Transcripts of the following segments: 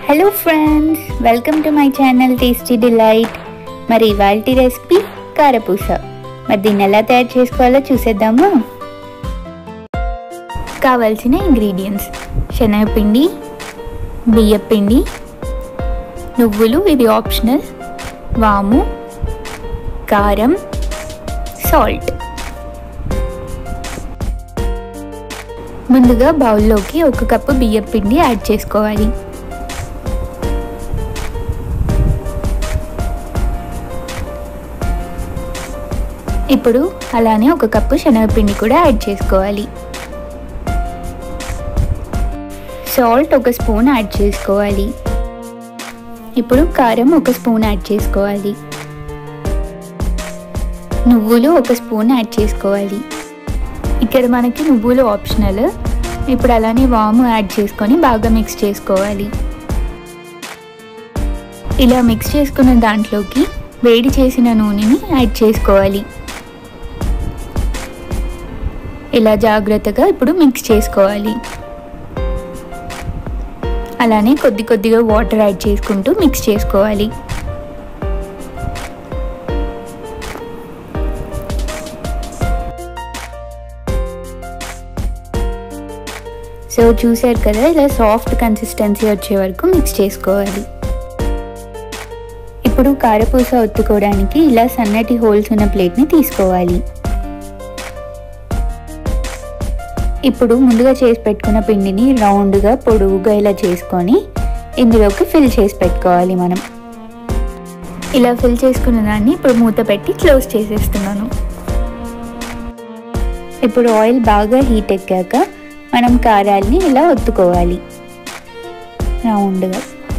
hello friends welcome to my channel tasty delight మరి ఇవాళ recipe కారపూస మరి దీన్ని ఎలా తయారు చేసుకోవాలో చూసేద్దామా కావాల్సిన ఇంగ్రీడియంట్స్ శనగపిండి బియ్యపిండి నువ్వులు ఇది ఆప్షనల్ వాము కారం సాల్ట్ ముందుగా బౌల్లోకి ఒక కప్పు బియ్యం పిండి యాడ్ చేసుకోవాలి ఇప్పుడు అలానే ఒక కప్పు శనగపిండి కూడా యాడ్ చేసుకోవాలి సాల్ట్ ఒక స్పూన్ యాడ్ చేసుకోవాలి ఇప్పుడు కారం ఒక స్పూన్ యాడ్ చేసుకోవాలి నువ్వులు ఒక స్పూన్ యాడ్ చేసుకోవాలి ఇక్కడ మనకి నువ్వులు ఆప్షనల్ ఇప్పుడు అలానే వాము యాడ్ చేసుకొని బాగా మిక్స్ చేసుకోవాలి ఇలా మిక్స్ చేసుకున్న దాంట్లోకి వేడి చేసిన నూనెని యాడ్ చేసుకోవాలి ఇలా జాగ్రత్తగా ఇప్పుడు మిక్స్ చేసుకోవాలి అలానే కొద్ది కొద్దిగా వాటర్ యాడ్ చేసుకుంటూ మిక్స్ చేసుకోవాలి సో చూసారు కదా ఇలా సాఫ్ట్ కన్సిస్టెన్సీ వచ్చే వరకు మిక్స్ చేసుకోవాలి ఇప్పుడు కారపూస ఒత్తుకోవడానికి ఇలా సన్నటి హోల్స్ ఉన్న ప్లేట్ని తీసుకోవాలి ఇప్పుడు ముందుగా చేసి పెట్టుకున్న పిండిని రౌండ్గా పొడుగుగా ఇలా చేసుకొని ఇందులోకి ఫిల్ చేసి పెట్టుకోవాలి మనం ఇలా ఫిల్ చేసుకున్న దాన్ని ఇప్పుడు మూత పెట్టి క్లోజ్ చేసేస్తున్నాను ఇప్పుడు ఆయిల్ బాగా హీట్ ఎక్కాక మనం కారాల్ని ఇలా ఒత్తుకోవాలి రౌండ్గా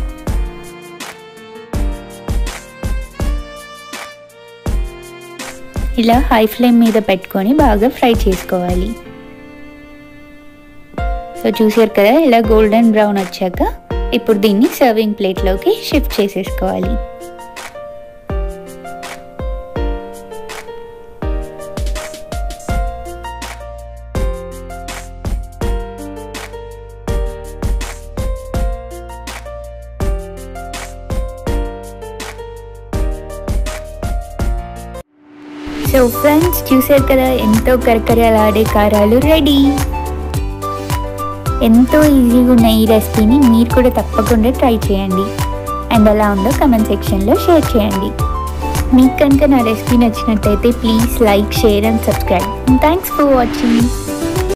ఇలా హై ఫ్లేమ్ మీద పెట్టుకొని బాగా ఫ్రై చేసుకోవాలి సో చూసారు కదా ఇలా గోల్డెన్ బ్రౌన్ వచ్చాక ఇప్పుడు దీన్ని సర్వింగ్ ప్లేట్లోకి షిఫ్ట్ చేసేసుకోవాలి సో ఫ్రెండ్స్ చూసారు కదా ఎంతో కరకరలాడే కారాలు రెడీ ఎంతో ఈజీగా ఉన్న ఈ రెసిపీని మీరు కూడా తప్పకుండా ట్రై చేయండి అండ్ ఎలా ఉందో కమెంట్ సెక్షన్లో షేర్ చేయండి మీకు కనుక నా రెసిపీ నచ్చినట్టయితే please like share and subscribe thanks for watching